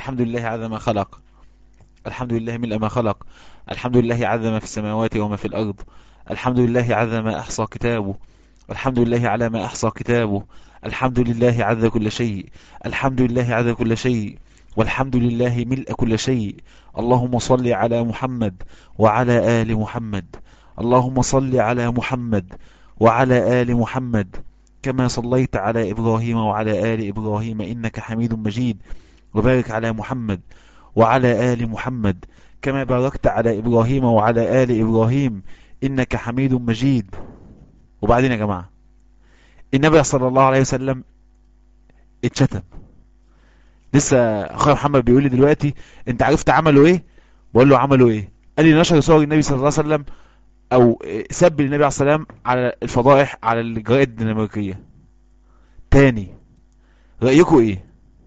الحمد لله عدد ما خلق الحمد لله ملء ما خلق الحمد لله عدد ما في السماوات وما في الأرض الحمد لله عدد ما أحصى كتابه الحمد لله على ما أحصى كتابه الحمد لله عدد كل شيء الحمد لله عدد كل شيء والحمد لله ملء كل شيء اللهم صل على محمد وعلى آل محمد اللهم صل على محمد وعلى آل محمد كما صليت على إبراهيم وعلى آل إبراهيم إنك حميد مجيد وبارك على محمد وعلى آل محمد كما باركت على إبراهيم وعلى آل إبراهيم إنك حميد مجيد وبعدين يا جماعة النبي صلى الله عليه وسلم اتشتم لسه اخويا محمد بيقول لي دلوقتي انت عرفت عملوا ايه بقول له عملوا ايه قال لي نشر صور النبي صلى الله عليه وسلم او سب النبي عليه السلام على الفضائح على الجرائد الدنماركية تاني رأيكم ايه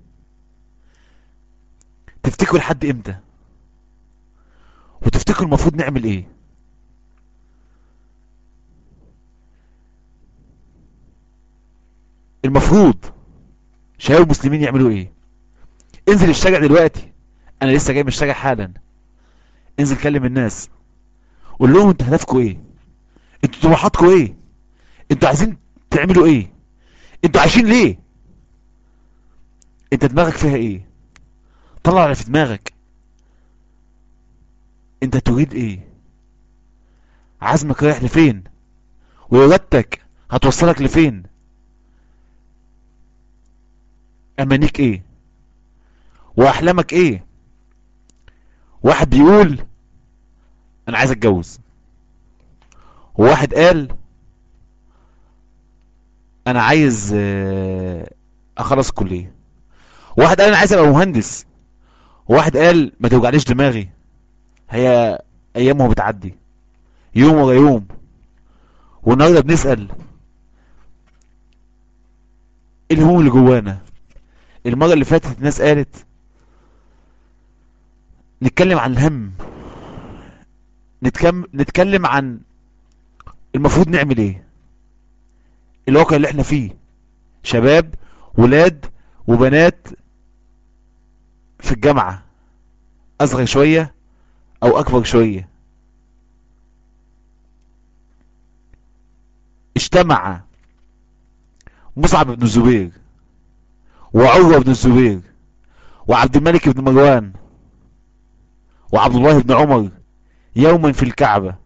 تفتكروا لحد امتى وتفتكروا المفروض نعمل ايه المفروض شباب المسلمين يعملوا ايه انزل الشارع دلوقتي انا لسه جاي من الشارع حالا انزل كلم الناس قول لهم انت هدفكم ايه انتوا طموحاتكم ايه انتوا عايزين تعملوا ايه انتوا عايشين ليه انت دماغك فيها ايه طلع اللي في دماغك انت تريد ايه عزمك رايح لفين وارادتك هتوصلك لفين امانيك ايه واحلامك ايه واحد بيقول انا عايز اتجوز وواحد قال انا عايز آه، اخلص الكليه واحد قال انا عايز ابقى مهندس وواحد قال ما توجعليش دماغي هي ايامه بتعدي يوم ورا يوم والنهارده بنسال ايه الهموم اللي جوانا المره اللي فاتت الناس قالت نتكلم عن الهم نتكلم نتكلم عن المفروض نعمل ايه الواقع اللي احنا فيه شباب ولاد وبنات في الجامعة اصغر شوية او اكبر شوية اجتمع مصعب بن الزبير وعروة بن الزبير وعبد الملك بن مروان وعبد الله بن عمر يوما في الكعبة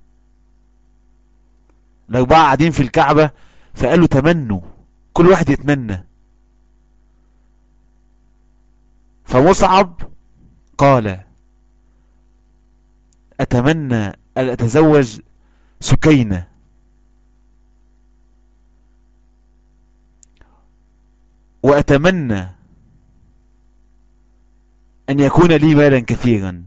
الأربعة قاعدين في الكعبة فقالوا تمنوا كل واحد يتمنى فمصعب قال أتمنى أن أتزوج سكينة وأتمنى أن يكون لي مالا كثيرا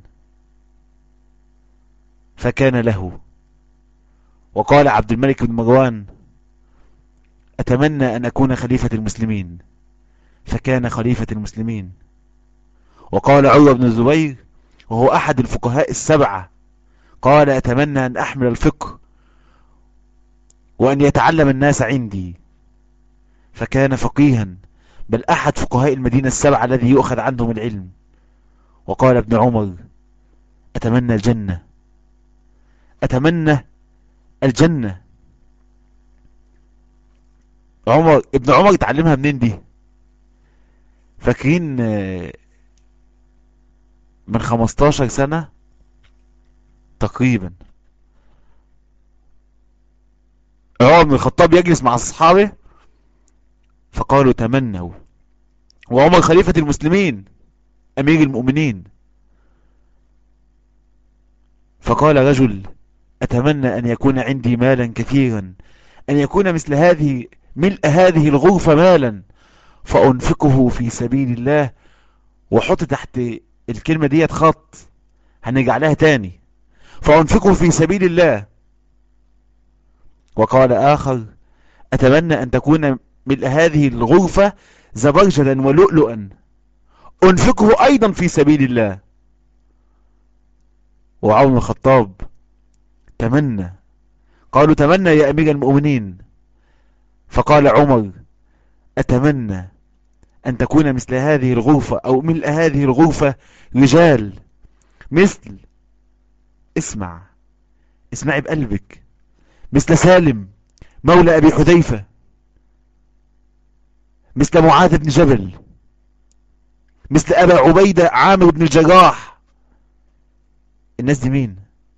فكان له وقال عبد الملك بن مروان أتمنى أن أكون خليفة المسلمين فكان خليفة المسلمين وقال عروة بن الزبير وهو أحد الفقهاء السبعة قال أتمنى أن أحمل الفقه وأن يتعلم الناس عندي فكان فقيها بل أحد فقهاء المدينة السبعة الذي يؤخذ عنهم العلم وقال ابن عمر أتمنى الجنة أتمنى الجنة عمر ابن عمر اتعلمها منين دي فاكرين آه، من 15 سنة تقريبا عمر بن الخطاب يجلس مع أصحابه فقالوا تمنوا وعمر خليفة المسلمين أمير المؤمنين فقال رجل أتمنى أن يكون عندي مالا كثيرا أن يكون مثل هذه ملء هذه الغرفة مالا فأنفقه في سبيل الله وحط تحت الكلمة ديت خط هنجعلها تاني فأنفقه في سبيل الله وقال آخر أتمنى أن تكون ملء هذه الغرفة زبرجدا ولؤلؤا أنفقه أيضا في سبيل الله وعمر بن الخطاب تمنى قالوا تمنى يا أمير المؤمنين فقال عمر أتمنى أن تكون مثل هذه الغرفة أو ملء هذه الغرفة رجال مثل اسمع اسمعي بقلبك مثل سالم مولى أبي حذيفة مثل معاذ بن جبل مثل أبا عبيدة عامر بن الجراح الناس دي مين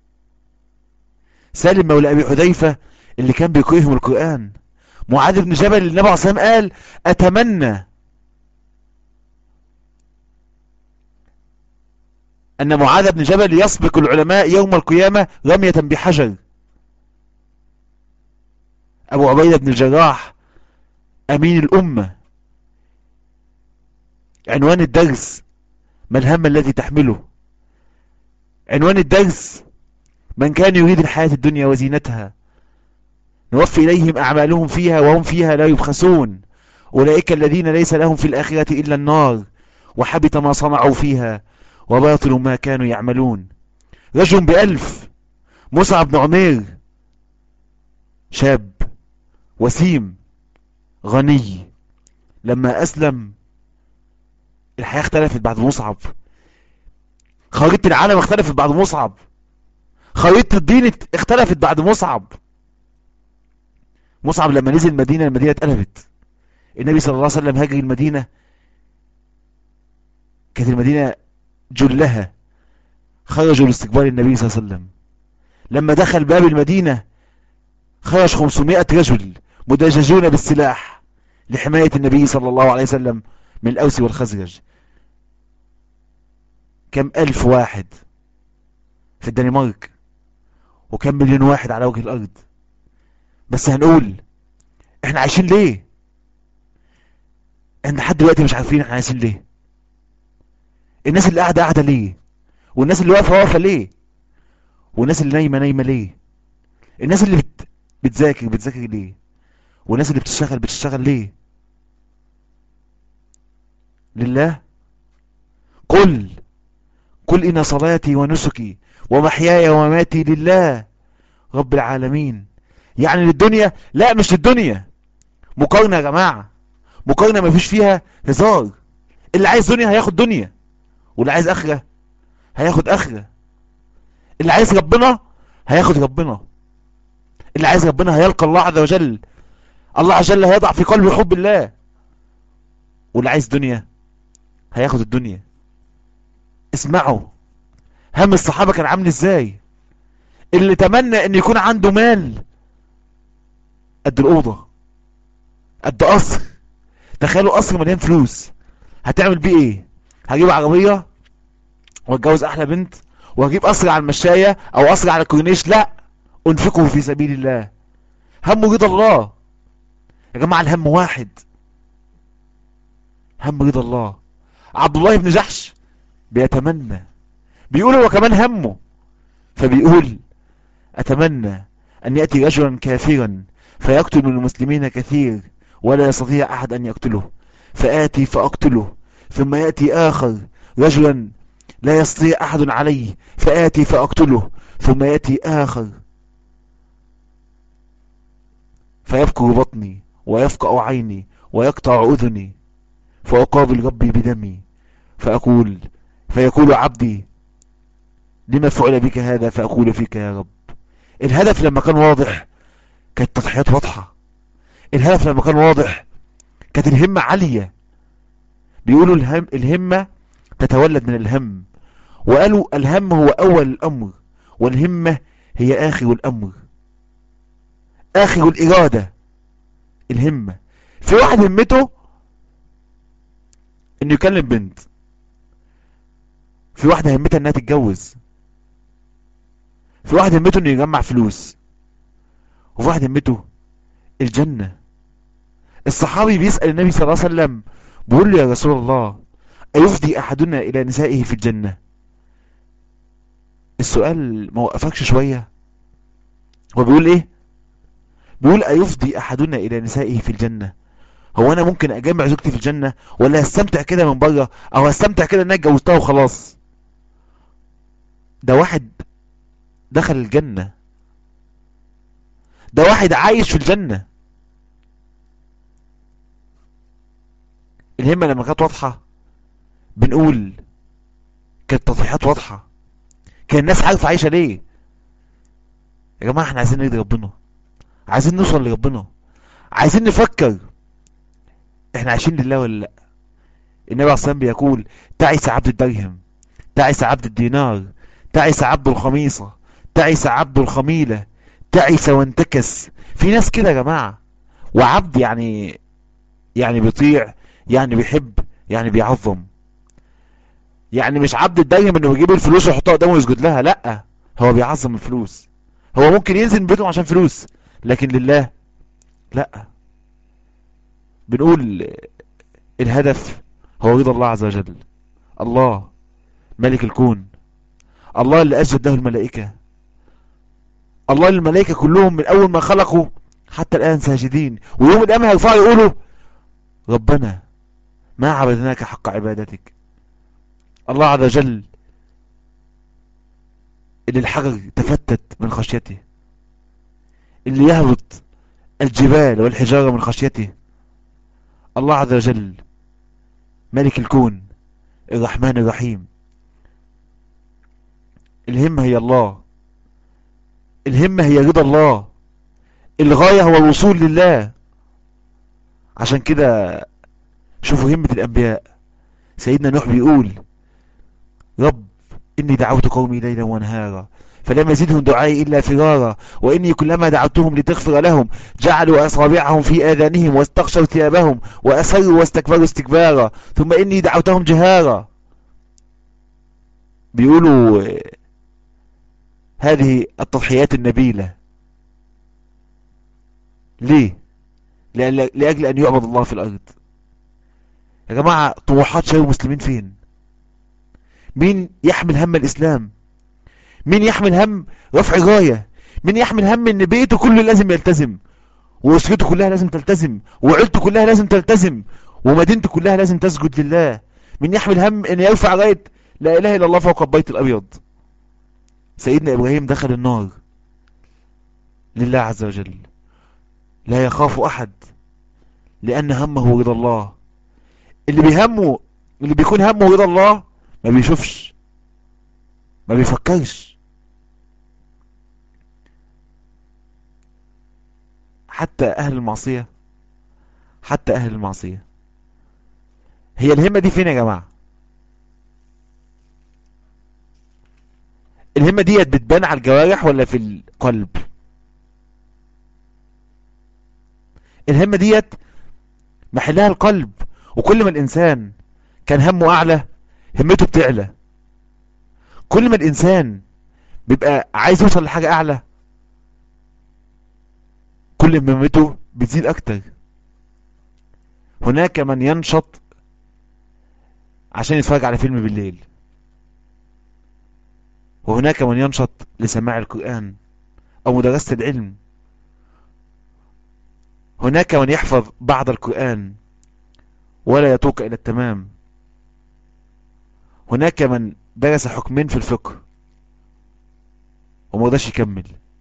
سالم مولى أبي حذيفة اللي كان بيكرههم القرآن معاذ بن جبل النبي عليه الصلاة والسلام قال أتمنى أن معاذ بن جبل يسبق العلماء يوم القيامة رمية بحجر أبو عبيدة بن الجراح أمين الأمة عنوان الدرس ما الهم الذي تحمله عنوان الدرس من كان يريد الحياة الدنيا وزينتها نوفي إليهم أعمالهم فيها وهم فيها لا يبخسون أولئك الذين ليس لهم في الآخرة إلا النار وحبط ما صنعوا فيها وباطل ما كانوا يعملون رجل بألف مصعب بن عمير شاب وسيم غني لما أسلم الحياة اختلفت بعد مصعب خريطة العالم اختلفت بعد مصعب خريطة الدين اختلفت بعد مصعب مصعب لما نزل المدينة المدينة اتقلبت النبي صلى الله عليه وسلم هاجر المدينة كانت المدينة جلها خرجوا لاستقبال النبي صلى الله عليه وسلم لما دخل باب المدينة خرج 500 رجل مدججون بالسلاح لحماية النبي صلى الله عليه وسلم من الأوس والخزرج كم ألف واحد في الدنمارك وكم مليون واحد على وجه الأرض بس هنقول احنا عايشين ليه احنا لحد دلوقتي مش عارفين احنا عايشين ليه الناس اللي قاعدة قاعدة ليه والناس اللي واقفة واقفة ليه والناس اللي نايمة نايمة ليه الناس اللي بت... بتذاكر بتذاكر ليه والناس اللي بتشتغل بتشتغل ليه لله قل قل إن صلاتي ونسكي ومحياي ومماتي لله رب العالمين يعني للدنيا لا مش للدنيا مقارنة يا جماعة مقارنة ما فيش فيها هزار اللي عايز دنيا هياخد دنيا واللي عايز اخرة هياخد اخرة اللي عايز ربنا هياخد ربنا اللي عايز ربنا هيلقى الله عز وجل الله عز وجل هيضع في قلبه حب الله واللي عايز دنيا هياخد الدنيا اسمعوا هم الصحابة كان عامل ازاي اللي تمنى ان يكون عنده مال قد الأوضة قد قصر تخيلوا قصر مليان فلوس هتعمل بيه ايه هجيب عربية واتجوز احلى بنت وهجيب قصر على المشاية او قصر على الكورنيش لا انفقه في سبيل الله هم رضا الله يا جماعة الهم واحد هم رضا الله عبد الله بن جحش بيتمنى بيقول هو كمان همه فبيقول اتمنى ان يأتي رجلا كافرا فيقتل من المسلمين كثير ولا يستطيع احد ان يقتله فآتي فاقتله ثم يأتي اخر رجلا لا يستطيع احد عليه فآتي فاقتله ثم يأتي اخر فيبكر بطني ويفقأ عيني ويقطع اذني فأقابل ربي بدمي فأقول فيقول عبدي لما فعل بك هذا فأقول فيك يا رب الهدف لما كان واضح كانت تضحيات واضحة الهدف لما كان واضح كانت الهمة عالية بيقولوا الهم الهمة تتولد من الهم وقالوا الهم هو أول الأمر والهمة هي آخر الأمر آخر الإرادة الهمة في واحد همته انه يكلم بنت في واحدة همتها انها تتجوز في واحد همته انه يجمع فلوس وفي واحد همته الجنة الصحابي بيسأل النبي صلى الله عليه وسلم بيقول له يا رسول الله أيفضي أحدنا إلى نسائه في الجنة السؤال ما وقفكش شوية هو بيقول ايه بيقول أيفضي أحدنا إلى نسائه في الجنة هو انا ممكن اجمع زوجتي في الجنة ولا هستمتع كده من بره او هستمتع كده ان انا اتجوزتها وخلاص ده واحد دخل الجنة ده واحد عايش في الجنة الهمة لما كانت واضحة بنقول كانت تضحيات واضحة كان الناس عارفة عايشة ليه يا جماعة احنا عايزين نرضي ربنا عايزين نوصل لربنا عايزين نفكر احنا عايشين لله ولا لا النبي عليه الصلاة والسلام بيقول تعس عبد الدرهم تعس عبد الدينار تعس عبد الخميصة تعس عبد الخميلة تعس وانتكس في ناس كده يا جماعة وعبد يعني يعني بيطيع يعني بيحب يعني بيعظم يعني مش عبد الدرهم انه يجيب الفلوس ويحطها قدامه ويسجد لها لا هو بيعظم الفلوس هو ممكن ينزل من بيته عشان فلوس لكن لله لا بنقول الهدف هو رضا الله عز وجل الله ملك الكون الله اللي أسجد له الملائكة الله اللي الملائكة كلهم من أول ما خلقوا حتى الآن ساجدين ويوم القيامة هيرفعوا يقولوا ربنا ما عبدناك حق عبادتك الله عز وجل اللي الحجر تفتت من خشيته اللي يهبط الجبال والحجارة من خشيته الله عز وجل ملك الكون الرحمن الرحيم الهمة هي الله الهمة هي رضا الله الغاية هو الوصول لله عشان كده شوفوا همة الأنبياء سيدنا نوح بيقول رب إني دعوت قومي ليلا ونهارا فلم يزدهم دعائي إلا فرارا وإني كلما دعوتهم لتغفر لهم جعلوا أصابعهم في آذانهم واستغشوا ثيابهم وأسروا واستكبروا استكبارا ثم إني دعوتهم جهارا بيقولوا هذه التضحيات النبيلة ليه لأجل أن يعبد الله في الأرض يا جماعة طموحات شباب المسلمين فين مين يحمل هم الإسلام مين يحمل هم رفع غاية مين يحمل هم ان بيته كله لازم يلتزم واسرته كلها لازم تلتزم وعيلته كلها لازم تلتزم ومدينته كلها لازم تسجد لله مين يحمل هم ان يرفع غاية لا اله الا الله فوق البيت الابيض سيدنا ابراهيم دخل النار لله عز وجل لا يخاف احد لان همه رضا الله اللي بيهمه اللي بيكون همه رضا الله ما بيشوفش ما بيفكرش حتى اهل المعصية حتى اهل المعصية هي الهمة دي فين يا جماعة الهمة ديت بتبان على الجوارح ولا في القلب الهمة ديت محلها القلب وكل ما الانسان كان همه اعلى همته بتعلى كل ما الانسان بيبقى عايز يوصل لحاجة اعلى كل ما همته بتزيد اكتر هناك من ينشط عشان يتفرج على فيلم بالليل وهناك من ينشط لسماع القرآن او مدرسة العلم هناك من يحفظ بعض القرآن ولا يتوق الى التمام هناك من درس حكمين في الفقه وما رضاش يكمل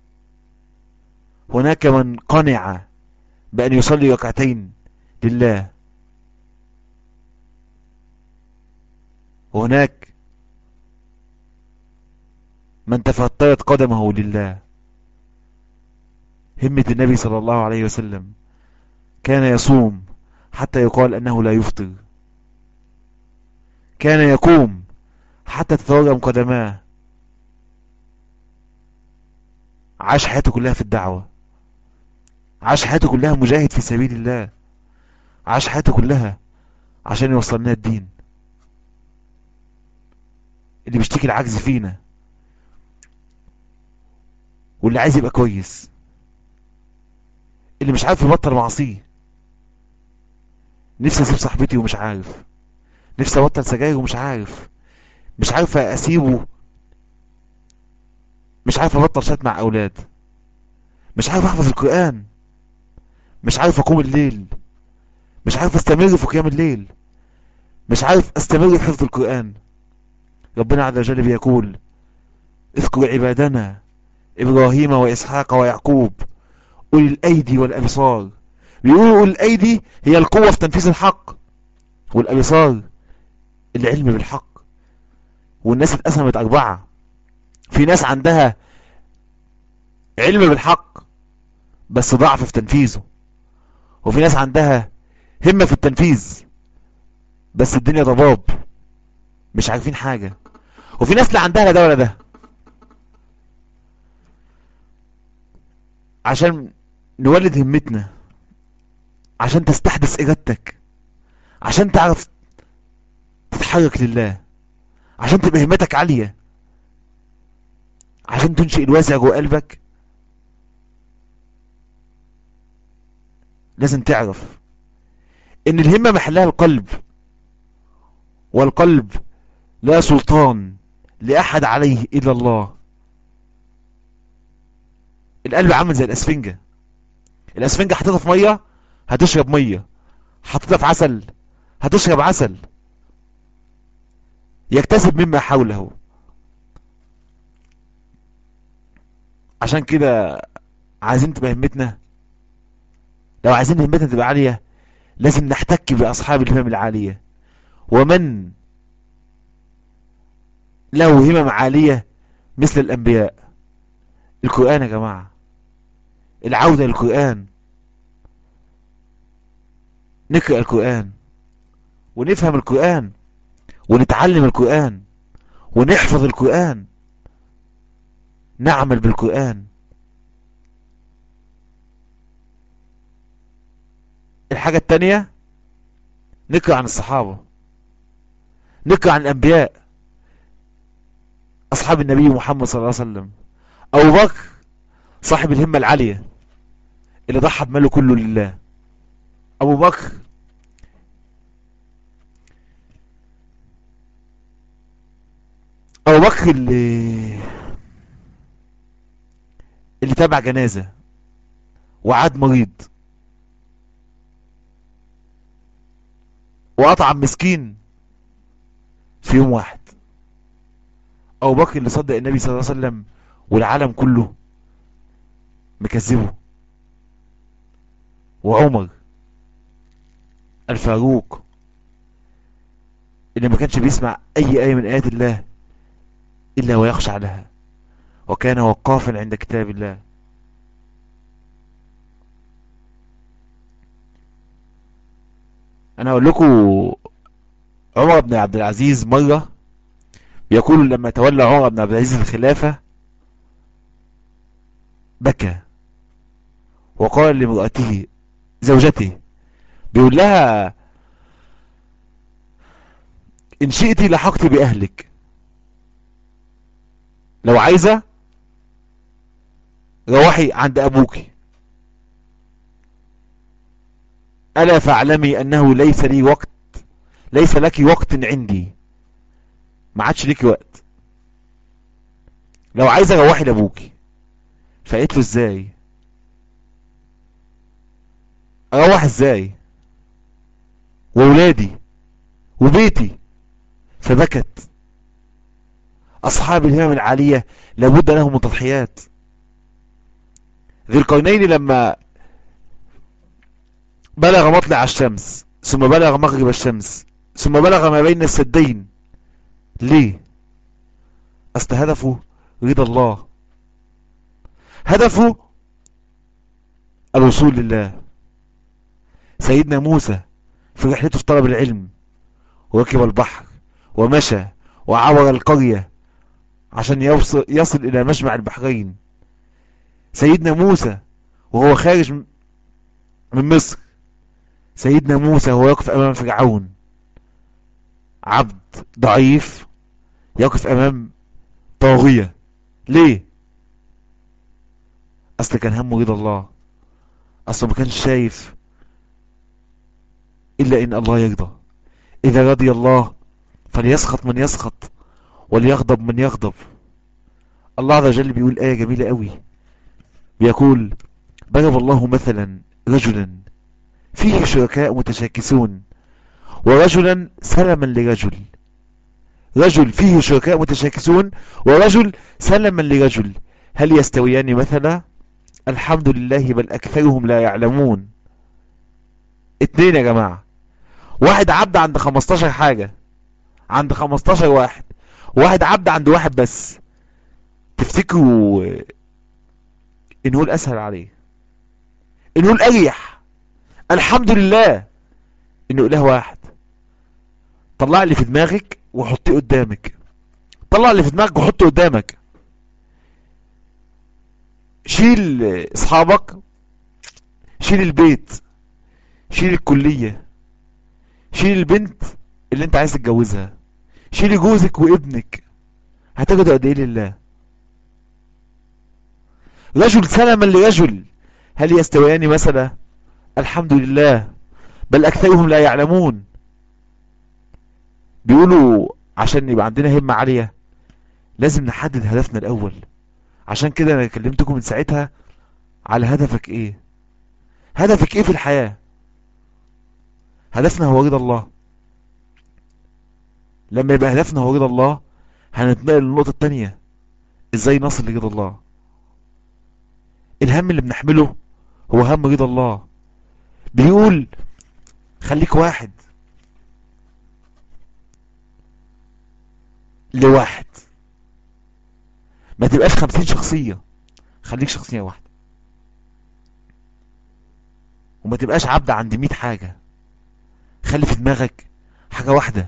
هناك من قنع بأن يصلي ركعتين لله وهناك من تفطرت قدمه لله همة النبي صلى الله عليه وسلم كان يصوم حتى يقال أنه لا يفطر كان يقوم حتى تتورم قدماه عاش حياته كلها في الدعوة عاش حياته كلها مجاهد في سبيل الله عاش حياته كلها عشان يوصل لنا الدين اللي بيشتكي العجز فينا واللي عايز يبقى كويس اللي مش عارف يبطل معصيه نفسي اسيب صاحبتي ومش عارف نفسي ابطل سجاير ومش عارف مش عارف اسيبه مش عارف ابطل شات مع اولاد مش عارف احفظ القرآن مش عارف اقوم الليل مش عارف استمر في قيام الليل مش عارف استمر في حفظ القرآن ربنا عز وجل بيقول اذكر عبادنا ابراهيم واسحاق ويعقوب اولي الايدي والابصار بيقولوا اولي الايدي هي القوة في تنفيذ الحق والابصار العلم بالحق والناس اتقسمت اربعة في ناس عندها علم بالحق بس ضعف في تنفيذه وفي ناس عندها همة في التنفيذ بس الدنيا ضباب مش عارفين حاجة وفي ناس لا عندها لا ده ولا ده عشان نولد همتنا عشان تستحدث إرادتك عشان تعرف تتحرك لله عشان تبقى همتك عالية عشان تنشئ الواسع جوه قلبك لازم تعرف ان الهمة محلها القلب والقلب لا سلطان لأحد عليه إلا الله القلب عامل زي الأسفنجة الأسفنجة حطيتها في مية هتشرب مية حطيتها في عسل هتشرب عسل يكتسب مما حوله عشان كده عايزين تبقى همتنا لو عايزين همتنا تبقى عالية لازم نحتك بأصحاب الهمم العالية ومن له همم عالية مثل الأنبياء القرآن يا جماعة العودة للقرآن نقرأ القرآن ونفهم القرآن ونتعلم القرآن ونحفظ القرآن نعمل بالقرآن الحاجة التانية نقرأ عن الصحابة نقرأ عن الأنبياء أصحاب النبي محمد صلى الله عليه وسلم أبو بكر صاحب الهمة العالية اللي ضحى بماله كله لله أبو بكر أبو بكر اللي اللي تابع جنازة وعاد مريض وأطعم مسكين في يوم واحد أبو بكر اللي صدق النبي صلى الله عليه وسلم والعالم كله مكذبه وعمر الفاروق اللي ما كانش بيسمع أي آية من آيات الله إلا ويخشع لها وكان وقافا عند كتاب الله أنا أقول لكم عمر بن عبد العزيز مرة يقول لما تولى عمر بن عبد العزيز الخلافة بكى وقال لامرأته زوجته بيقول لها إن شئت لحقت بأهلك لو عايزة روحي عند أبوك ألا فاعلمي أنه ليس لي وقت ليس لك وقت عندي ما عادش ليكي وقت لو عايزة روحي لأبوك فقلت له ازاي اروح ازاي وولادي وبيتي فبكت اصحاب الهمم العالية لابد لهم من تضحيات ذي القرنين لما بلغ مطلع الشمس ثم بلغ مغرب الشمس ثم بلغ ما بين السدين ليه اصل هدفه رضا الله هدفه الوصول لله سيدنا موسى في رحلته في طلب العلم وركب البحر ومشى وعبر القرية عشان يوصل, يصل إلى مجمع البحرين سيدنا موسى وهو خارج من مصر سيدنا موسى وهو يقف أمام فرعون عبد ضعيف يقف أمام طاغية ليه اصل كان همه رضا الله اصل ما كانش شايف الا ان الله يرضى اذا رضي الله فليسخط من يسخط وليغضب من يغضب الله عز وجل بيقول آية جميلة قوي بيقول ضرب الله مثلا رجلا فيه شركاء متشاكسون ورجلا سلما لرجل رجل فيه شركاء متشاكسون ورجل سلما لرجل هل يستويان مثلا الحمد لله بل أكثرهم لا يعلمون اتنين يا جماعة واحد عبد عند 15 حاجة عند 15 واحد واحد عبد عند واحد بس تفتكروا نقول اسهل عليه نقول اريح الحمد لله انه اله واحد طلع اللي في دماغك وحطيه قدامك طلع اللي في دماغك وحطه قدامك شيل اصحابك شيل البيت شيل الكلية شيل البنت اللي انت عايز تتجوزها شيل جوزك وابنك هتجد قد ايه لله رجل سلما لرجل هل يستويان مثلا الحمد لله بل اكثرهم لا يعلمون بيقولوا عشان يبقى عندنا همة عالية لازم نحدد هدفنا الاول عشان كده انا كلمتكم من ساعتها على هدفك ايه هدفك ايه في الحياة هدفنا هو رضا الله لما يبقى هدفنا هو رضا الله هنتنقل للنقطة التانية ازاي نصل لرضا الله الهم اللي بنحمله هو هم رضا الله بيقول خليك واحد لواحد ما تبقاش خمسين شخصية خليك شخصية واحدة وما تبقاش عبد عند مية حاجة خلي في دماغك حاجة واحدة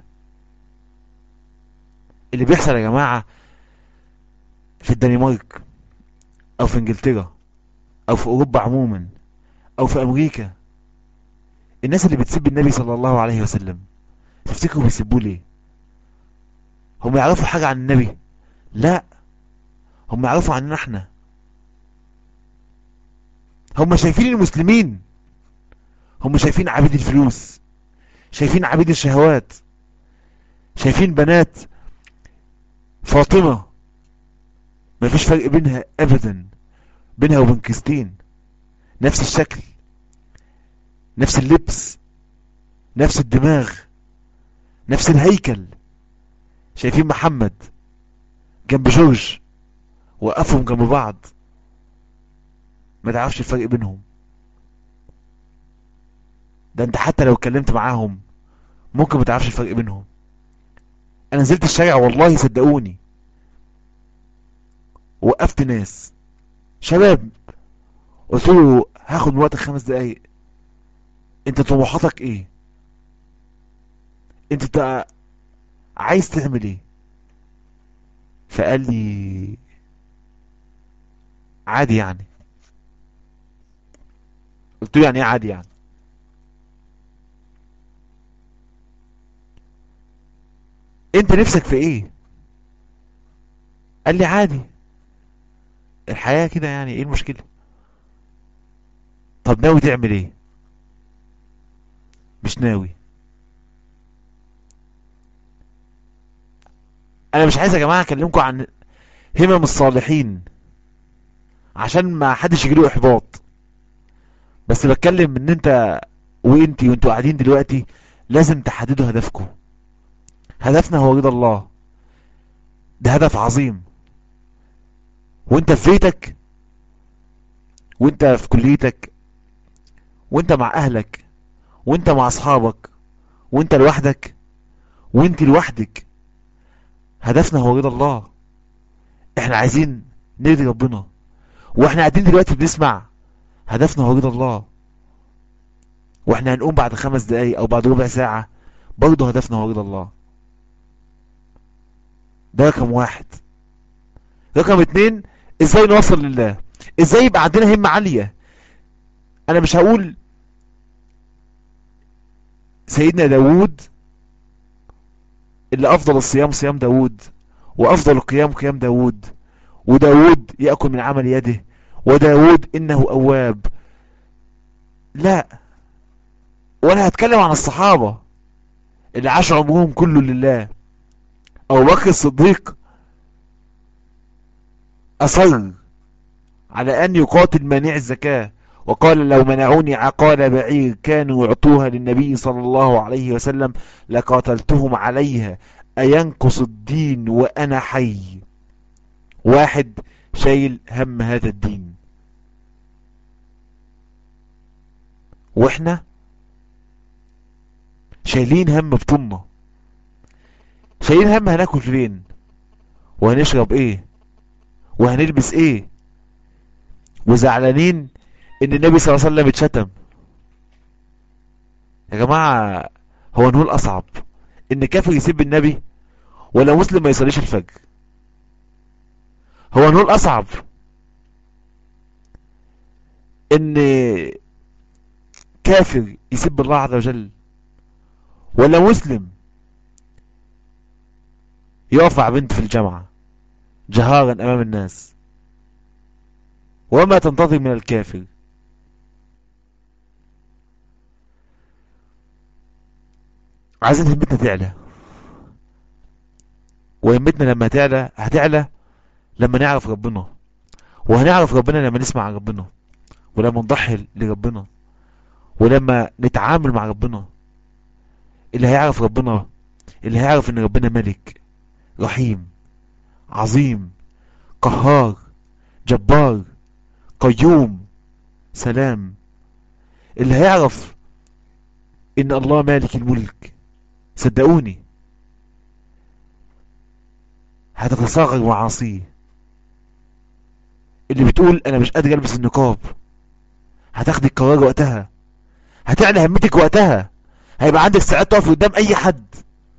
اللي بيحصل يا جماعة في الدنمارك او في انجلترا او في اوروبا عموما او في امريكا الناس اللي بتسب النبي صلى الله عليه وسلم تفتكروا بيسبوه ليه هم يعرفوا حاجة عن النبي لا هم يعرفوا عننا احنا هم شايفين المسلمين هم شايفين عبيد الفلوس شايفين عبيد الشهوات شايفين بنات فاطمة ما فيش فرق بينها ابدا بينها وبين كريستين نفس الشكل نفس اللبس نفس الدماغ نفس الهيكل شايفين محمد جنب جورج وقفهم جنب بعض ما تعرفش الفرق بينهم ده انت حتى لو اتكلمت معاهم ممكن ما تعرفش الفرق بينهم انا نزلت الشارع والله صدقوني وقفت ناس شباب قلت له هاخد من وقتك خمس دقايق انت طموحاتك ايه انت تا... عايز تعمل ايه فقال لي عادي يعني قلت له يعني ايه عادي يعني انت نفسك في ايه قال لي عادي الحياة كده يعني ايه المشكلة طب ناوي تعمل ايه مش ناوي انا مش عايز يا جماعة اكلمكم عن همم الصالحين عشان ما حدش يجيله احباط بس بتكلم ان انت وانتي وانتوا قاعدين دلوقتي لازم تحددوا هدفكم هدفنا هو رضا الله ده هدف عظيم وانت في بيتك وانت في كليتك وانت مع اهلك وانت مع اصحابك وانت لوحدك وانت لوحدك هدفنا هو رضا الله احنا عايزين نرضي ربنا واحنا قاعدين دلوقتي بنسمع هدفنا هو رضا الله واحنا هنقوم بعد خمس دقايق او بعد ربع ساعة برضه هدفنا هو رضا الله ده رقم واحد رقم اتنين ازاي نوصل لله ازاي يبقى عندنا همة عالية انا مش هقول سيدنا داود اللي افضل الصيام صيام داود وافضل القيام قيام داود وداود يأكل من عمل يده وداود انه اواب لا وانا هتكلم عن الصحابة اللي عاشوا عمرهم كله لله ابو بكر الصديق اصر على ان يقاتل مانع الزكاة وقال لو منعوني عقال بعير كانوا يعطوها للنبي صلى الله عليه وسلم لقاتلتهم عليها اينقص الدين وانا حي واحد شايل هم هذا الدين واحنا شايلين هم بطننا شايلين هم هناكل فين وهنشرب ايه وهنلبس ايه وزعلانين ان النبي صلى الله عليه وسلم اتشتم يا جماعة هو نقول اصعب ان كافر يسب النبي ولا مسلم ما يصليش الفجر هو نقول اصعب ان كافر يسب الله عز وجل ولا مسلم يقف مع بنت في الجامعة جهارا امام الناس وما تنتظر من الكافر عايزين همتنا تعلى وهمتنا لما تعلى هتعلى لما نعرف ربنا وهنعرف ربنا لما نسمع عن ربنا ولما نضحي لربنا ولما نتعامل مع ربنا اللي هيعرف ربنا اللي هيعرف ان ربنا ملك رحيم عظيم قهار جبار قيوم سلام اللي هيعرف ان الله مالك الملك صدقوني هتتصاغر معاصيه اللي بتقول انا مش قادر البس النقاب هتاخدي القرار وقتها هتعلى همتك وقتها هيبقى عندك استعداد تقف قدام اي حد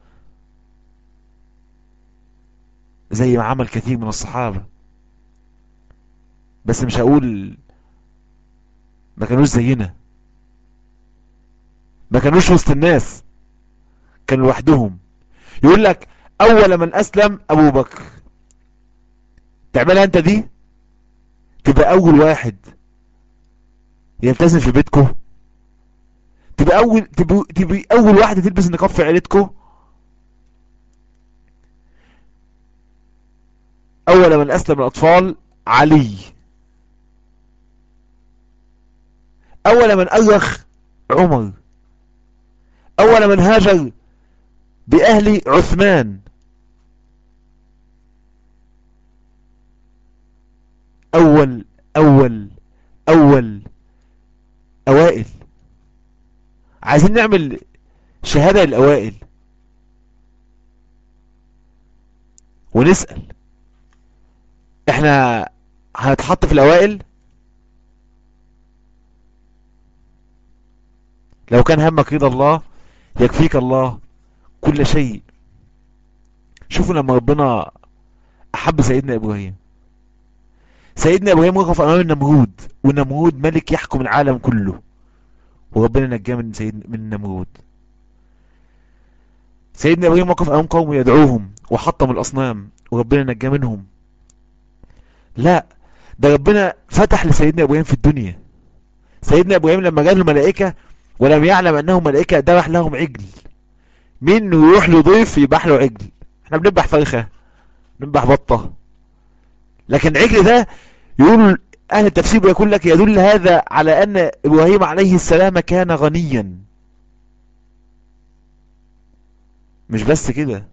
زي ما عمل كثير من الصحابة بس مش هقول ما كانوش زينا ما كانوش وسط الناس كانوا لوحدهم يقول لك اول من اسلم ابو بكر تعملها انت دي تبقى اول واحد يلتزم في بيتكم تبقى اول تبقى, تبقى اول واحده تلبس النقاب في عيلتكم اول من اسلم الاطفال علي اول من ارخ عمر اول من هاجر باهل عثمان اول اول اول اوائل عايزين نعمل شهادة للاوائل ونسأل احنا هنتحط في الاوائل لو كان همك رضا الله يكفيك الله كل شيء شوفوا لما ربنا احب سيدنا ابراهيم سيدنا ابراهيم وقف امام النمرود والنمرود ملك يحكم العالم كله وربنا نجاه من سيد من النمرود سيدنا ابراهيم وقف امام قومه يدعوهم وحطم الاصنام وربنا نجاه منهم لا ده ربنا فتح لسيدنا ابراهيم في الدنيا سيدنا ابراهيم لما جاء الملائكه ولم يعلم انهم ملائكه ذبح لهم عجل مين يروح له ضيف يذبح له عجل احنا بنذبح فرخه بنذبح بطه لكن العجل ده يقول اهل التفسير بيقول لك يدل هذا على ان ابراهيم عليه السلام كان غنيا مش بس كده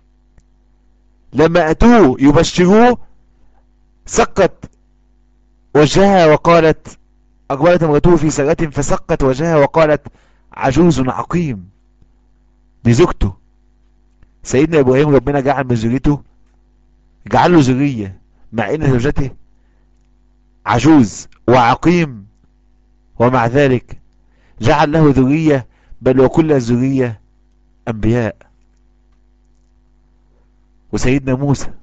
لما اتوه يبشروه سقت وجهها وقالت اقبلت امرته في سرة فسقت وجهها وقالت عجوز عقيم دي زوجته سيدنا ابراهيم ربنا جعل من ذريته جعل له ذريه مع ان زوجته عجوز وعقيم ومع ذلك جعل له ذرية بل وكل الذرية أنبياء وسيدنا موسى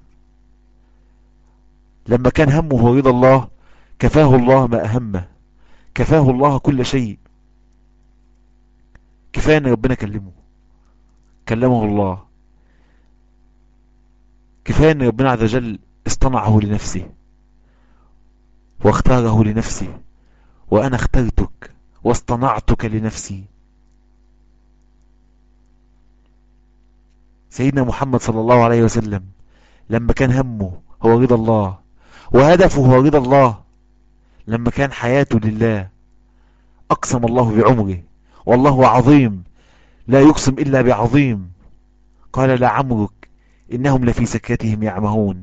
لما كان همه رضا الله كفاه الله ما أهمه كفاه الله كل شيء كفاية ان ربنا كلمه كلمه الله كفاية ان ربنا عز وجل اصطنعه لنفسه واختاره لنفسي وانا اخترتك واصطنعتك لنفسي سيدنا محمد صلى الله عليه وسلم لما كان همه هو رضا الله وهدفه هو رضا الله لما كان حياته لله اقسم الله بعمره والله عظيم لا يقسم الا بعظيم قال لا عمرك انهم لفي سكرتهم يعمهون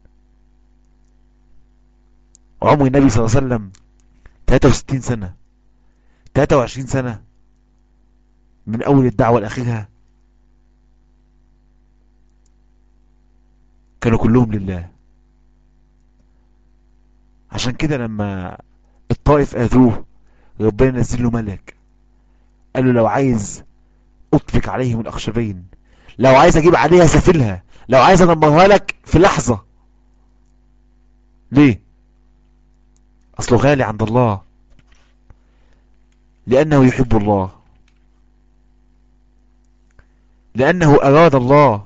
عمر النبي صلى الله عليه وسلم 63 سنة 23 سنة من اول الدعوة لاخرها كانوا كلهم لله عشان كده لما الطائف اذوه ربنا نزل له ملك قال له لو عايز اطلق عليهم الاخشبين لو عايز اجيب عليها سفلها لو عايز ادمرها لك في لحظة ليه اصله غالي عند الله لانه يحب الله لانه اراد الله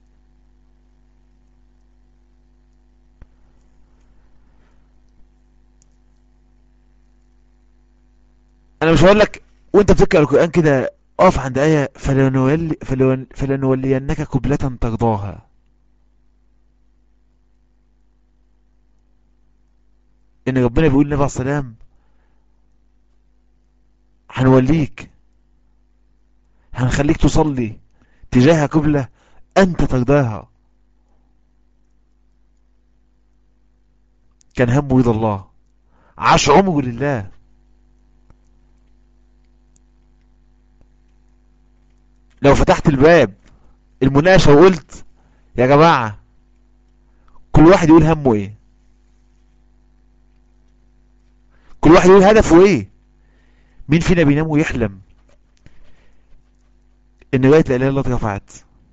انا مش هقول لك وانت بتقرا القران كده اقف عند ايه فلنولي فلن فلنولينك قبلة ترضاها ان ربنا بيقول للنبي عليه السلام هنوليك هنخليك تصلي تجاه قبلة انت ترضاها كان همه رضا الله عاش عمره لله لو فتحت الباب المناقشة وقلت يا جماعة كل واحد يقول همه ايه كل واحد يقول هدفه ايه مين فينا بينام ويحلم ان راية لا اله الا الله اترفعت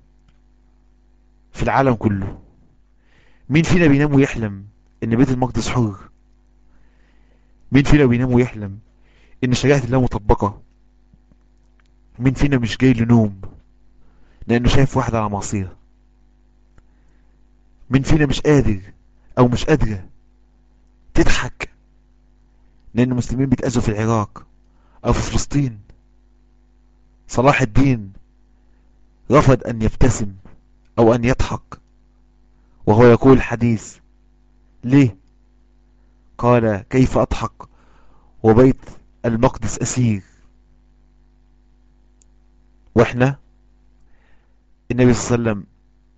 في العالم كله مين فينا بينام ويحلم ان بيت المقدس حر مين فينا بينام ويحلم ان شريعة الله مطبقة مين فينا مش جاي لنوم لانه شايف واحد على معصية مين فينا مش قادر او مش قادرة تضحك لان المسلمين بيتأذوا في العراق او في فلسطين صلاح الدين رفض ان يبتسم او ان يضحك وهو يقول الحديث ليه قال كيف اضحك وبيت المقدس اسير واحنا النبي صلى الله عليه وسلم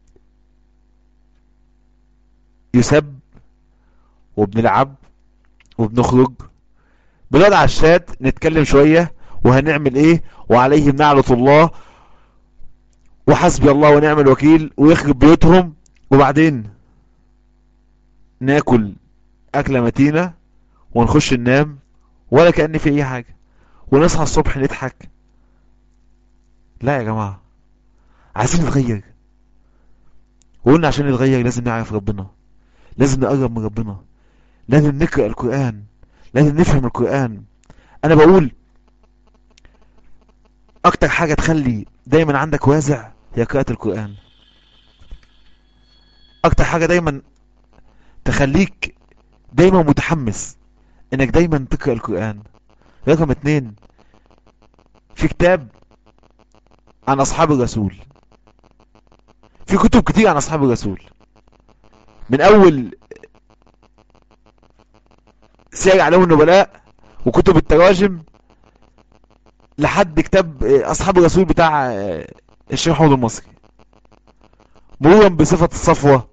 يسب وبنلعب وبنخرج بنقعد على الشات نتكلم شوية وهنعمل ايه وعليهم نعلة الله وحسبي الله ونعم الوكيل ويخرب بيوتهم وبعدين ناكل اكلة متينة ونخش ننام ولا كأن في اي حاجة ونصحى الصبح نضحك لا يا جماعة عايزين نتغير وقلنا عشان نتغير لازم نعرف ربنا لازم نقرب من ربنا لازم نقرأ القرآن لازم نفهم القرآن انا بقول اكتر حاجة تخلي دايما عندك وازع هي قراءة القرآن اكتر حاجة دايما تخليك دايما متحمس انك دايما تقرأ القرآن رقم اتنين في كتاب عن اصحاب الرسول في كتب كتير عن اصحاب الرسول من اول سير عليهم النبلاء وكتب التراجم لحد كتاب اصحاب الرسول بتاع الشيخ محمود المصري مرورا بصفة الصفوة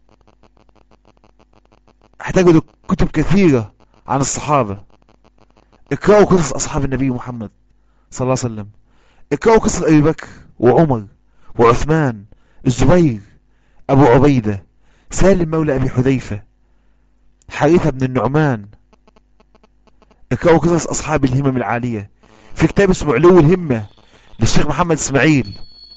هتجدوا كتب كثيرة عن الصحابة اقرأوا قصص اصحاب النبي محمد صلى الله عليه وسلم اقرأوا قصة ابي بكر وعمر وعثمان الزبير ابو عبيدة سالم مولى ابي حذيفة حارثة بن النعمان اقرأوا قصص اصحاب الهمم العالية في كتاب اسمه علو الهمة للشيخ محمد اسماعيل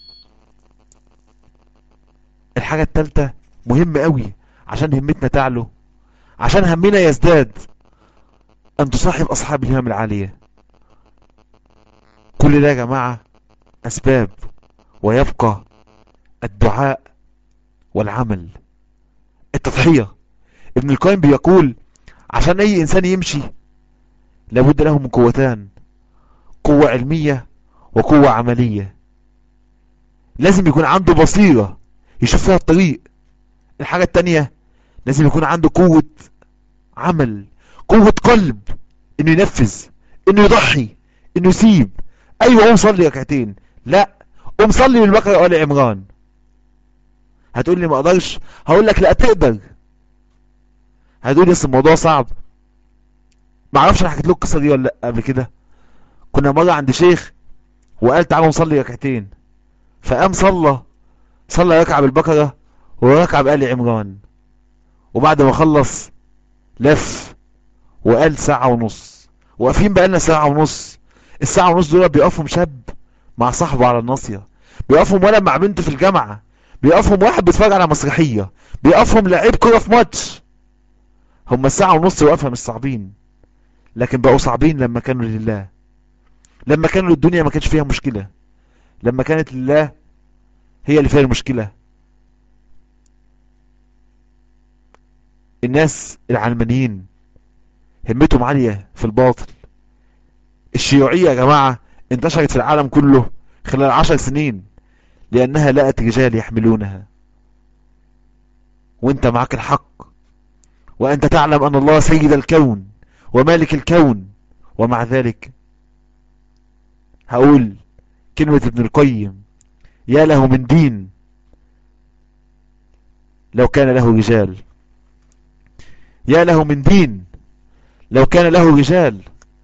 الحاجة التالتة مهمة قوي عشان همتنا تعلو عشان همنا يزداد ان تصاحب اصحاب الهمم العالية كل ده يا جماعة اسباب ويبقى الدعاء والعمل التضحية ابن القيم بيقول عشان اي انسان يمشي لابد له من قوتان قوة علمية وقوة عملية لازم يكون عنده بصيرة يشوف فيها الطريق الحاجة التانية لازم يكون عنده قوة عمل قوة قلب انه ينفذ انه يضحي انه يسيب ايوه قوم صلي ركعتين لا قوم صلي بالبقرة وآل عمران هتقول لي ما اقدرش هقول لك لا تقدر هتقول لي الموضوع صعب ما اعرفش انا حكيت لك القصه دي ولا لا قبل كده كنا مره عند شيخ وقال تعالوا نصلي ركعتين فقام صلى صلى ركعة بالبقرة وركعة بآل عمران وبعد ما خلص لف وقال ساعة ونص واقفين بقالنا ساعة ونص الساعة ونص دول بيقفهم شاب مع صاحبه على الناصية بيقفهم ولد مع بنته في الجامعة بيقفهم واحد بيتفرج على مسرحية بيقفهم لعيب كرة في ماتش هم الساعة ونص وقفها مش صعبين لكن بقوا صعبين لما كانوا لله لما كانوا للدنيا ما كانش فيها مشكلة لما كانت لله هي اللي فيها المشكلة الناس العلمانيين همتهم عالية في الباطل الشيوعية يا جماعة انتشرت في العالم كله خلال عشر سنين لأنها لقت رجال يحملونها وانت معك الحق وأنت تعلم أن الله سيد الكون ومالك الكون ومع ذلك هقول كلمة ابن القيم يا له من دين لو كان له رجال يا له من دين لو كان له رجال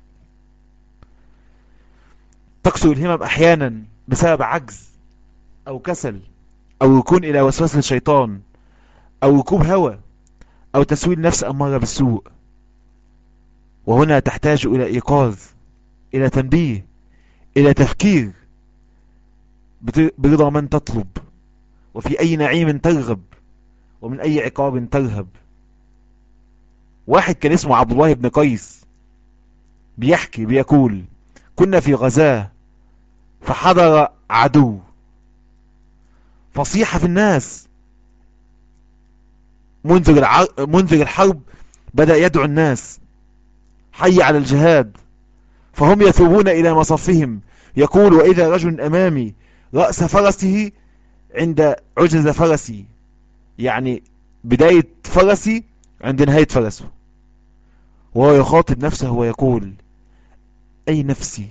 تقسو الهمم احيانا بسبب عجز او كسل او يكون الى وسوسة الشيطان او ركوب هوى او تسويل نفس امارة بالسوء وهنا تحتاج الى ايقاظ الى تنبيه الى تفكير برضا من تطلب وفي اي نعيم ترغب ومن اي عقاب ترهب واحد كان اسمه عبد الله بن قيس بيحكي بيقول كنا في غزاة فحضر عدو فصيحة في الناس منذر, الع... منذر الحرب بدأ يدعو الناس حي على الجهاد فهم يثوبون إلى مصفهم يقول وإذا رجل أمامي رأس فرسه عند عجز فرسي يعني بداية فرسي عند نهاية فرسه وهو يخاطب نفسه ويقول أي نفسي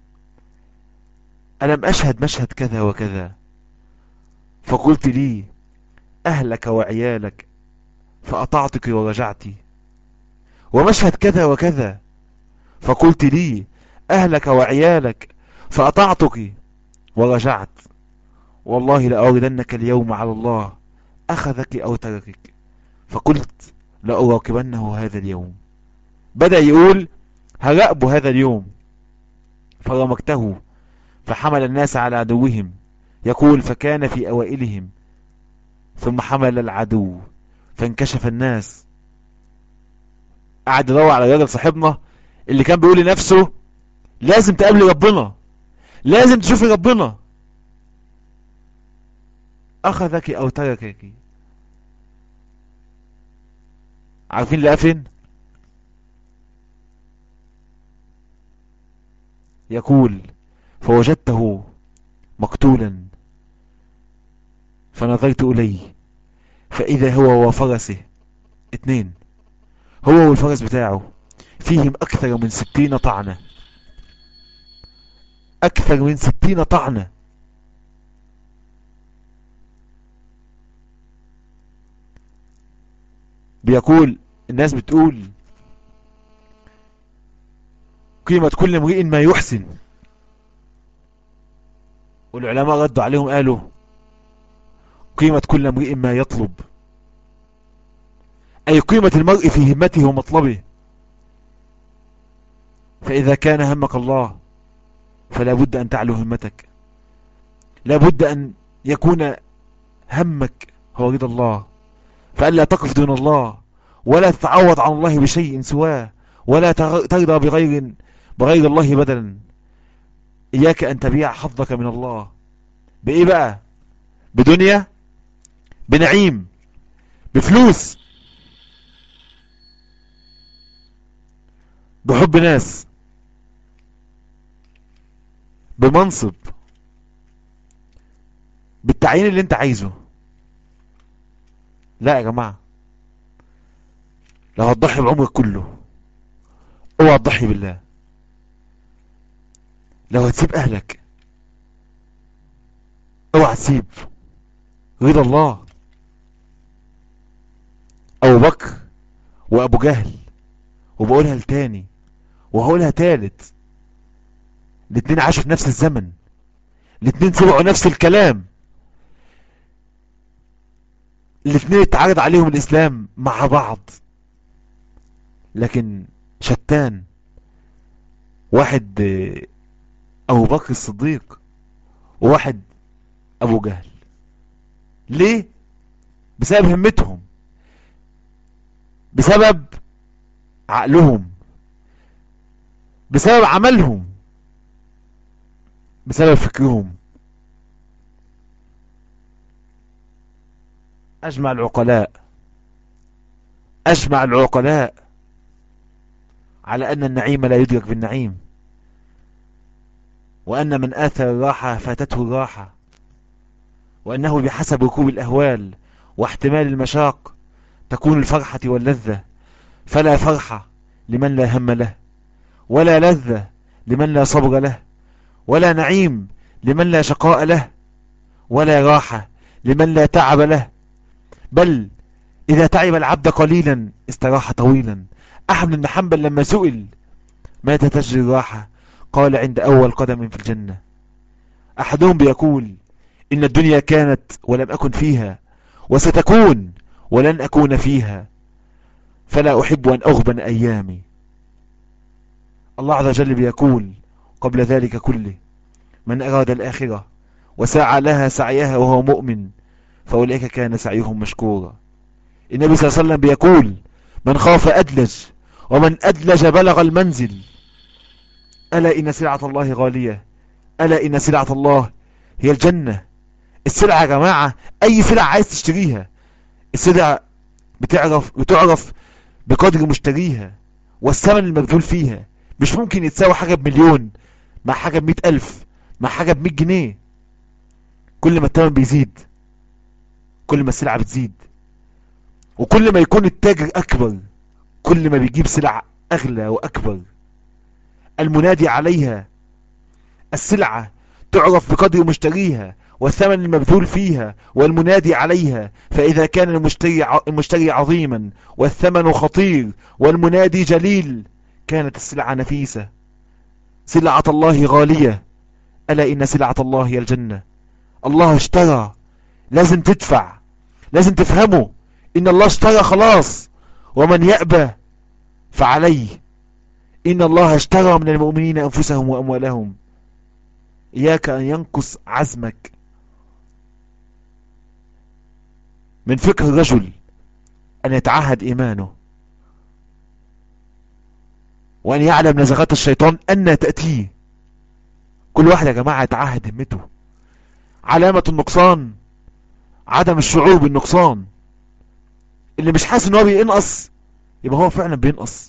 ألم أشهد مشهد كذا وكذا فقلت لي أهلك وعيالك فأطعتك ورجعت ومشهد كذا وكذا فقلت لي أهلك وعيالك فأطعتك ورجعت والله لأوردنك اليوم على الله أخذك أو تركك فقلت لأراقبنه هذا اليوم بدأ يقول هرأب هذا اليوم فرمكته فحمل الناس على عدوهم يقول فكان في أوائلهم ثم حمل العدو فانكشف الناس قعد يدور على الراجل صاحبنا اللي كان بيقول لنفسه لازم تقابلي ربنا لازم تشوفي ربنا أخذك أو تركك عارفين لقى فين يقول فوجدته مقتولا فنظرت إليه فإذا هو وفرسه اتنين هو والفرس بتاعه فيهم أكثر من ستين طعنة أكثر من ستين طعنة بيقول الناس بتقول قيمة كل امرئ ما يحسن والعلماء ردوا عليهم قالوا قيمة كل امرئ ما يطلب أي قيمة المرء في همته ومطلبه فإذا كان همك الله فلا بد أن تعلو همتك لا بد أن يكون همك هو رضا الله فألا تقف دون الله ولا تتعوض عن الله بشيء سواه ولا ترضى بغير بغير الله بدلا إياك أن تبيع حظك من الله بإيه بقى بدنيا بنعيم بفلوس بحب ناس بمنصب بالتعيين اللي انت عايزه لا يا جماعة لو هتضحي بعمرك كله اوعى تضحي بالله لو هتسيب اهلك اوعى تسيب رضا الله ابو بكر وابو جهل وبقولها لتاني وهقولها تالت الاتنين عاشوا في نفس الزمن الاتنين سمعوا نفس الكلام الاتنين اتعرض عليهم الاسلام مع بعض لكن شتان واحد ابو بكر الصديق وواحد ابو جهل ليه بسبب همتهم بسبب عقلهم بسبب عملهم بسبب فكرهم اجمع العقلاء اجمع العقلاء على ان النعيم لا يدرك بالنعيم وان من اثر الراحة فاتته الراحة وانه بحسب ركوب الاهوال واحتمال المشاق تكون الفرحة واللذة فلا فرحة لمن لا هم له ولا لذة لمن لا صبر له ولا نعيم لمن لا شقاء له ولا راحة لمن لا تعب له بل إذا تعب العبد قليلا استراح طويلا أحمد بن حنبل لما سئل متى تجري الراحة قال عند أول قدم في الجنة أحدهم بيقول إن الدنيا كانت ولم أكن فيها وستكون ولن أكون فيها فلا أحب أن أغبن أيامي الله عز وجل بيقول قبل ذلك كله من أراد الآخرة وسعى لها سعيها وهو مؤمن فأولئك كان سعيهم مشكورا النبي صلى الله عليه وسلم بيقول من خاف أدلج ومن أدلج بلغ المنزل ألا إن سلعة الله غالية ألا إن سلعة الله هي الجنة السلعة يا جماعة أي سلعة عايز تشتريها السلعة بتعرف بتعرف بقدر مشتريها والثمن المبذول فيها مش ممكن يتساوي حاجة بمليون مع حاجة بمئة ألف مع حاجة بمئة جنيه كل ما الثمن بيزيد كل ما السلعة بتزيد وكل ما يكون التاجر أكبر كل ما بيجيب سلع أغلى وأكبر المنادي عليها السلعة تعرف بقدر مشتريها والثمن المبذول فيها والمنادي عليها فإذا كان المشتري المشتري عظيما والثمن خطير والمنادي جليل كانت السلعة نفيسة سلعة الله غالية ألا إن سلعة الله هي الجنة الله اشترى لازم تدفع لازم تفهمه إن الله اشترى خلاص ومن يأبى فعليه إن الله اشترى من المؤمنين أنفسهم وأموالهم إياك أن ينقص عزمك من فكر الرجل أن يتعهد إيمانه وأن يعلم نزغات الشيطان أن تأتيه كل واحد يا جماعة يتعهد همته علامة النقصان عدم الشعور بالنقصان اللي مش حاسس ان هو بينقص يبقى هو فعلا بينقص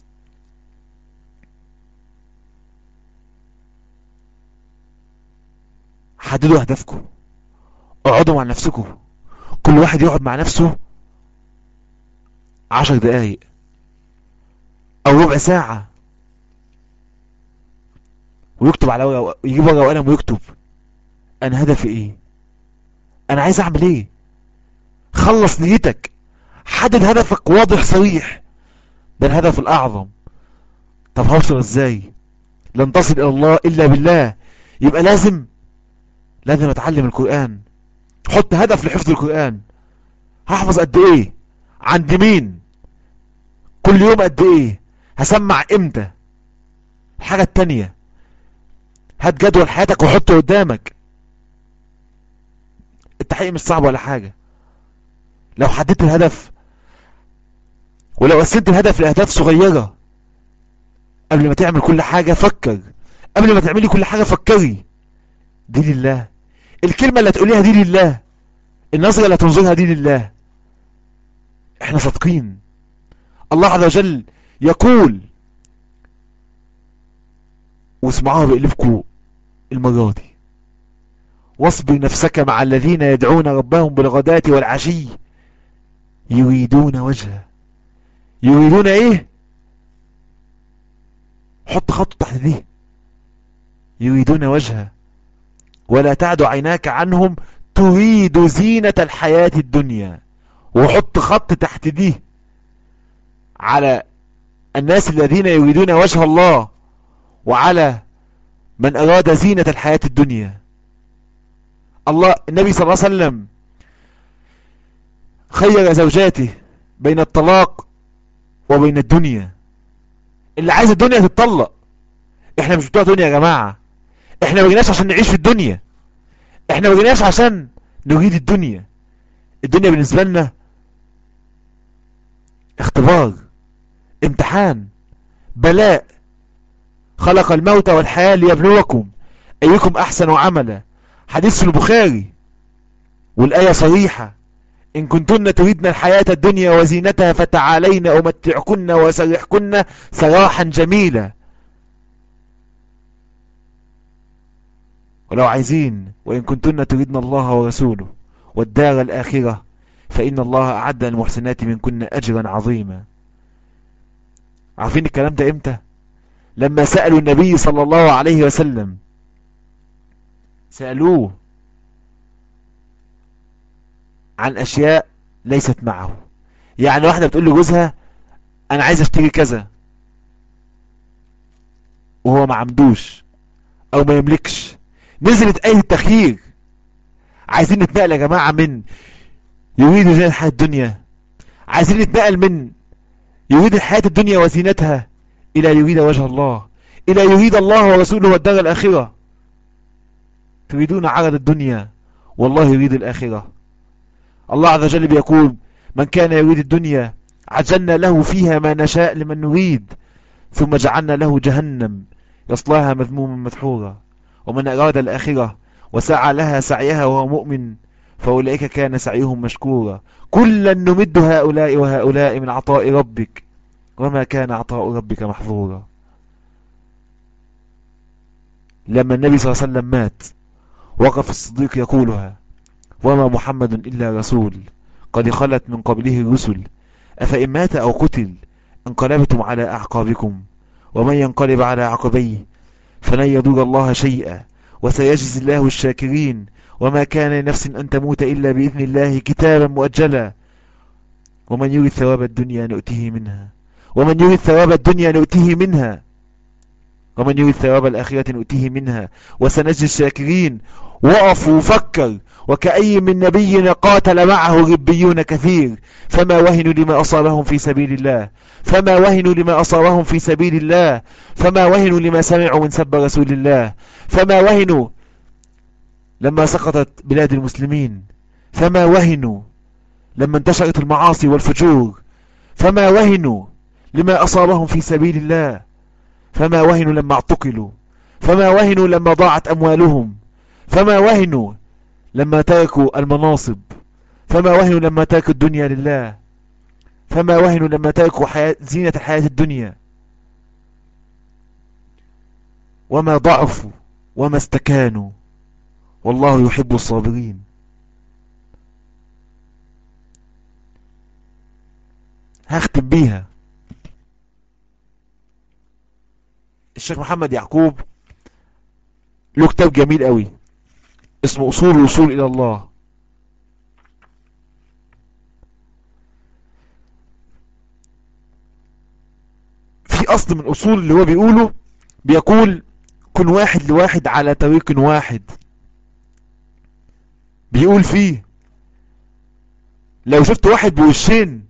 حددوا اهدافكم اقعدوا مع نفسكم كل واحد يقعد مع نفسه عشر دقايق او ربع ساعة ويكتب على ورقة يجيب ورقة وقلم ويكتب انا هدفي ايه انا عايز اعمل ايه خلص نيتك حدد هدفك واضح صريح ده الهدف الاعظم طب هوصل ازاي لن تصل الى الله الا بالله يبقى لازم لازم اتعلم القرآن حط هدف لحفظ القرآن هحفظ قد ايه عند مين كل يوم قد ايه هسمع امتى الحاجة التانية هات جدول حياتك وحطه قدامك التحقيق مش صعب ولا حاجة لو حددت الهدف ولو قسمت الهدف لأهداف صغيرة قبل ما تعمل كل حاجة فكر قبل ما تعملي كل حاجة فكري دي لله الكلمة اللي هتقوليها دي لله النظرة اللي هتنظرها دي لله احنا صادقين الله عز وجل يقول واسمعوها بقلبكم المرة دي واصبر نفسك مع الذين يدعون ربهم بالغداة والعشي يريدون وجهه يريدون ايه حط خط تحت دي يريدون وجهه ولا تعد عيناك عنهم تريد زينة الحياة الدنيا وحط خط تحت دي على الناس الذين يريدون وجه الله وعلى من أراد زينة الحياة الدنيا الله النبي صلى الله عليه وسلم خير زوجاته بين الطلاق وبين الدنيا اللي عايز الدنيا تتطلق احنا مش بتوع دنيا يا جماعة احنا ما جيناش عشان نعيش في الدنيا احنا ما جيناش عشان نريد الدنيا الدنيا بالنسبة لنا اختبار امتحان بلاء خلق الموت والحياة ليبلوكم أيكم أحسن عملا حديث في البخاري والآية صريحة إن كنتن تريدن الحياة الدنيا وزينتها فتعالين أمتعكن وسرحكن سراحا جميلا ولو عايزين وإن كنتن تريدن الله ورسوله والدار الآخرة فإن الله أعد للمحسنات منكن أجرا عظيما عارفين الكلام ده إمتى لما سألوا النبي صلى الله عليه وسلم سألوه عن أشياء ليست معه يعني واحدة بتقول لجوزها أنا عايز أشتري كذا وهو ما عمدوش أو ما يملكش نزلت آية التخيير عايزين نتنقل يا جماعة من يريد زينة الحياة الدنيا عايزين نتنقل من يريد الحياة الدنيا وزينتها إلى يريد وجه الله إلى يريد الله ورسوله والدار الآخرة تريدون عرض الدنيا والله يريد الآخرة الله عز وجل بيقول من كان يريد الدنيا عجلنا له فيها ما نشاء لمن نريد ثم جعلنا له جهنم يصلاها مذموما مدحورا ومن أراد الآخرة وسعى لها سعيها وهو مؤمن فأولئك كان سعيهم مشكورا كلا نمد هؤلاء وهؤلاء من عطاء ربك وما كان عطاء ربك محظورا لما النبي صلى الله عليه وسلم مات وقف الصديق يقولها وما محمد إلا رسول قد خلت من قبله الرسل أفإن مات أو قتل انقلبتم على أعقابكم ومن ينقلب على عقبيه فلن يضر الله شيئا وسيجزي الله الشاكرين وما كان لنفس أن تموت إلا بإذن الله كتابا مؤجلا ومن يريد ثواب الدنيا نؤته منها ومن يريد ثواب الدنيا نؤته منها ومن يريد ثواب الآخرة نؤته منها وسنجزي الشاكرين وقف وفكر وكأي من نبي قاتل معه ربيون كثير فما وهنوا لما أصابهم في سبيل الله فما وهنوا لما أصابهم في سبيل الله فما وهنوا لما سمعوا من سب رسول الله فما وهنوا لما سقطت بلاد المسلمين فما وهنوا لما انتشرت المعاصي والفجور فما وهنوا لما أصابهم في سبيل الله فما وهنوا لما اعتقلوا فما وهنوا لما ضاعت أموالهم فما وهنوا لما تركوا المناصب فما وهنوا لما تركوا الدنيا لله فما وهنوا لما تركوا حياة زينة الحياة الدنيا وما ضعفوا وما استكانوا والله يحب الصابرين هختم بيها الشيخ محمد يعقوب له كتاب جميل قوي اسمه اصول الوصول الى الله في اصل من اصول اللي هو بيقوله بيقول كن واحد لواحد على طريق واحد بيقول فيه لو شفت واحد بوشين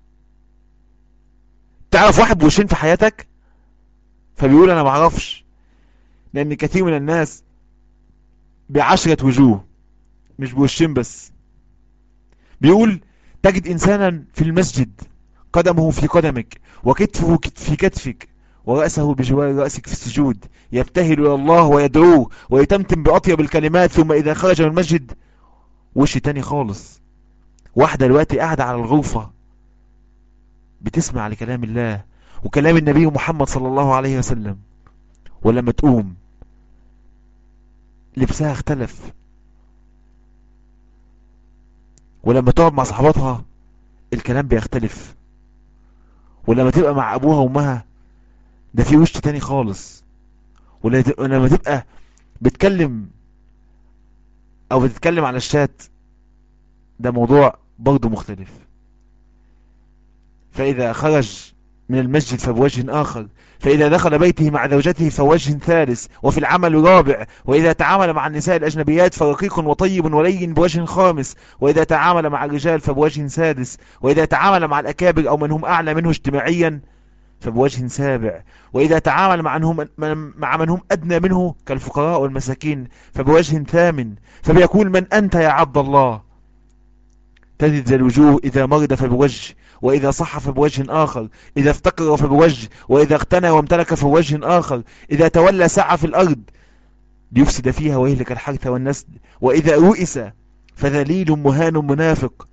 تعرف واحد بوشين في حياتك فبيقول انا معرفش لان كثير من الناس بعشرة وجوه مش بوشين بس بيقول تجد انسانا في المسجد قدمه في قدمك وكتفه في كتفك ورأسه بجوار رأسك في السجود يبتهل إلى الله ويدعوه ويتمتم بأطيب الكلمات ثم إذا خرج من المسجد وش تاني خالص واحدة دلوقتي قاعدة على الغرفة بتسمع لكلام الله وكلام النبي محمد صلى الله عليه وسلم ولما تقوم لبسها اختلف ولما تقعد مع صحباتها الكلام بيختلف ولما تبقى مع ابوها وامها ده في وش تاني خالص ولما تبقى بتكلم او بتتكلم على الشات ده موضوع برضه مختلف فاذا خرج من المسجد فبوجه آخر فإذا دخل بيته مع زوجته فوجه ثالث وفي العمل رابع وإذا تعامل مع النساء الأجنبيات فرقيق وطيب ولين بوجه خامس وإذا تعامل مع الرجال فبوجه سادس وإذا تعامل مع الأكابر أو من هم أعلى منه اجتماعيا فبوجه سابع وإذا تعامل مع, هم مع من هم أدنى منه كالفقراء والمساكين فبوجه ثامن فبيقول من أنت يا عبد الله تجد الوجوه إذا مرض فبوجه وإذا صح فبوجه آخر إذا افتقر فبوجه وإذا اغتنى وامتلك فبوجه آخر إذا تولى سعى في الأرض ليفسد فيها ويهلك الحرث والنسل وإذا رؤس فذليل مهان منافق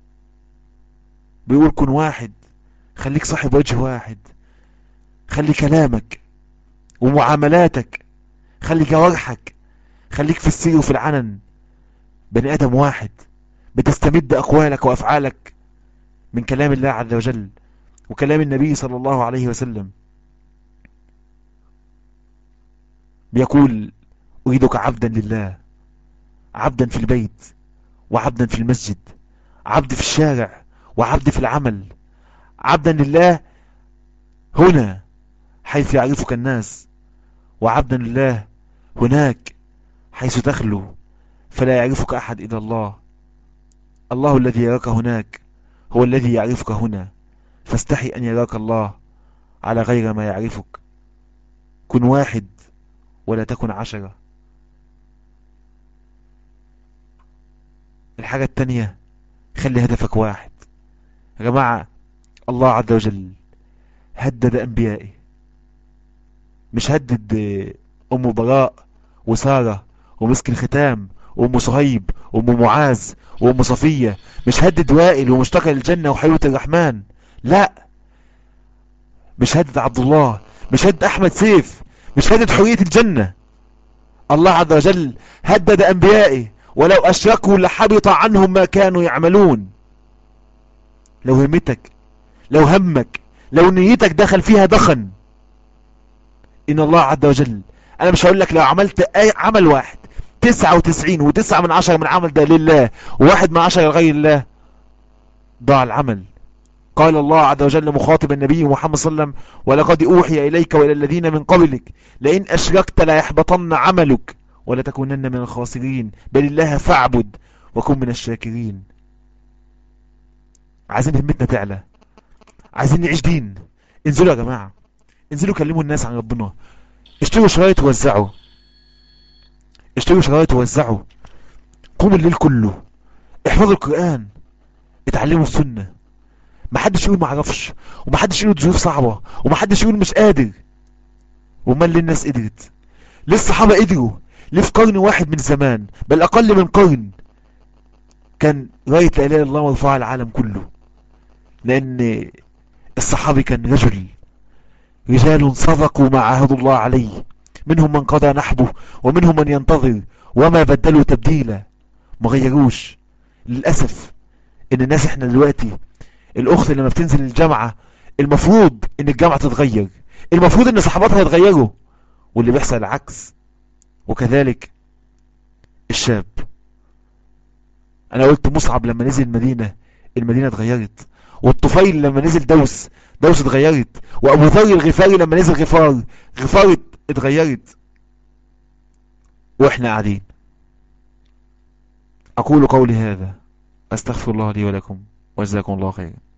بيقول كن واحد خليك صاحب وجه واحد خلي كلامك ومعاملاتك خلي جوارحك خليك في السير وفي العنن بني آدم واحد بتستمد أقوالك وأفعالك من كلام الله عز وجل وكلام النبي صلى الله عليه وسلم بيقول أريدك عبدا لله عبدا في البيت وعبدا في المسجد عبد في الشارع وعبد في العمل عبدا لله هنا حيث يعرفك الناس وعبدا لله هناك حيث تخلو فلا يعرفك أحد إلا الله الله الذي يراك هناك هو الذي يعرفك هنا فاستحي أن يراك الله على غير ما يعرفك كن واحد ولا تكن عشرة الحاجة التانية خلي هدفك واحد يا جماعة الله عز وجل هدد أنبيائه مش هدد أم براء وسارة ومسك الختام وأم صهيب وأم معاذ وأم صفية مش هدد وائل ومشتقى للجنة وحيوة الرحمن لا مش هدد عبد الله مش هدد أحمد سيف مش هدد حرية الجنة الله عز وجل هدد أنبيائه ولو أشركوا لحبط عنهم ما كانوا يعملون لو همتك لو همك لو نيتك دخل فيها دخن إن الله عز وجل أنا مش هقول لك لو عملت أي عمل واحد تسعة وتسعين وتسعة من عشرة من عمل ده لله وواحد من عشرة لغير الله ضاع العمل قال الله عز وجل مخاطب النبي محمد صلى الله عليه وسلم ولقد أوحي إليك وإلى الذين من قبلك لئن أشركت لا يحبطن عملك ولا تكونن من الخاسرين بل الله فاعبد وكن من الشاكرين عايزين همتنا تعلى عايزين نعيش دين انزلوا يا جماعة انزلوا كلموا الناس عن ربنا اشتروا شرايط ووزعوا اشتروا شرايط ووزعوا قوموا الليل كله احفظوا القرآن اتعلموا السنة محدش يقول معرفش ومحدش يقول ظروف صعبة ومحدش يقول مش قادر ومال ليه الناس قدرت ليه الصحابة قدروا ليه في قرن واحد من زمان بل اقل من قرن كان راية لا اله الا الله مرفوعة العالم كله لان الصحابي كان رجل رجال صدقوا ما عاهدوا الله عليه منهم من قضى نحبه ومنهم من ينتظر وما بدلوا تبديلا ما غيروش للأسف ان الناس احنا دلوقتي الاخت لما بتنزل الجامعة المفروض ان الجامعة تتغير المفروض ان صحباتها يتغيروا واللي بيحصل العكس وكذلك الشاب انا قلت مصعب لما نزل المدينة المدينة اتغيرت والطفيل لما نزل دوس دوس اتغيرت وابو ذر الغفاري لما نزل غفار غفار اتغيرت واحنا قاعدين اقول قولي هذا استغفر الله لي ولكم وجزاكم الله خيرا